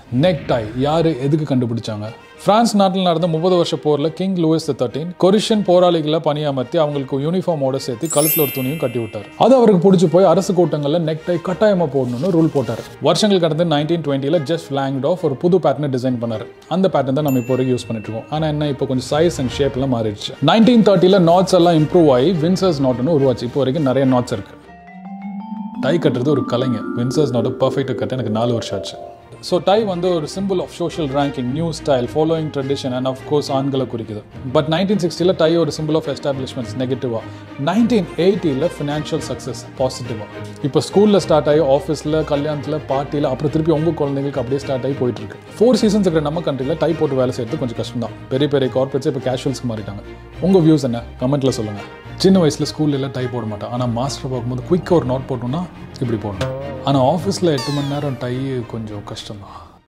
neck tie யார் எதுக்கு கண்டுபிடிச்சாங்க பிரான்ஸ் நாட்டில் நடந்த முப்பது வருஷ போரில் கிங் லூயிஸ் தேர்ட்டின் கொரிஷன் போராளிகளை பணியமர்த்தி அவங்களுக்கு யூனிஃபார்மோட சேர்த்து கழுத்தில் ஒரு துணியும் கட்டி விட்டார் அது அவருக்கு பிடிச்சி போய் அரசு கூட்டங்களில் நெக் டை கட்டாயமாக போடணும்னு ரூல் போட்டார் வருஷங்கள் கடந்து நைன்டீன் டுவெண்ட்டியில் ஜஸ்ட் ஃபிளாங்ட் ஆஃப் ஒரு புது பேட்டர்னை டிசைன் பண்ணார் அந்த பேட்டர்ன் தான் நம்ம இப்போ வரைக்கும் யூஸ் பண்ணிட்டு இருக்கோம் ஆனால் என்ன இப்போ கொஞ்சம் சைஸ் அண்ட் ஷேப்லாம் மாறிடுச்சு நைன்டீன் தேர்ட்டியில் நாட்ஸ் எல்லாம் இம்ப்ரூவ் ஆகி வின்சர்ஸ் நாட்னு உருவாச்சு இப்போ வரைக்கும் நிறைய நாட்ஸ் இருக்கு டை கட்டுறது ஒரு கலைங்க வின்சர்ஸ் நாட் பர்ஃபெக்டாக கட்ட எனக்கு நாலு வருஷம் ஆச்சு ஸோ டை வந்து ஒரு symbol of social ranking new style following tradition and of course ஆண்களை குறிக்குது பட் நைன்டீன் சிக்ஸ்டியில் டை ஒரு சிம்பிள் ஆஃப் எஸ்டாப்ளிஷ்மெண்ட்ஸ் நெகட்டிவாக நைன்டீன் எயிட்டியில் ஃபினான்ஷியல் சக்ஸஸ் பாசிட்டிவாக இப்போ ஸ்கூலில் ஸ்டார்ட் ஆகி ஆஃபீஸில் கல்யாணத்தில் பார்ட்டியில் அப்புறம் திருப்பி உங்கள் குழந்தைங்களுக்கு அப்படியே ஸ்டார்ட் ஆகி போயிட்டு இருக்கு ஃபோர் சீசன்ஸ் இருக்கிற நம்ம கண்ட்ரியில் டை போட்டு வேலை செய்யறது கொஞ்சம் கஷ்டம் தான் பெரிய பெரிய கார்பரேட்ஸ் இப்போ கேஷுவல்ஸ்க்கு மாறிட்டாங்க உங்கள் வியூஸ் என்ன கமெண்ட்டில் சொல்லுங்கள் சின்ன வயசில் ஸ்கூல்ல டை போட மாட்டேன் ஆனால் மாஸ்டர் பார்க்கும்போது குயிக்காக ஒரு நோட் போட்டோம்னா இப்படி போடணும் ஆனால் ஆஃபீஸில் எட்டு மணி நேரம் டை கொஞ்சம் கஷ்டம் தான்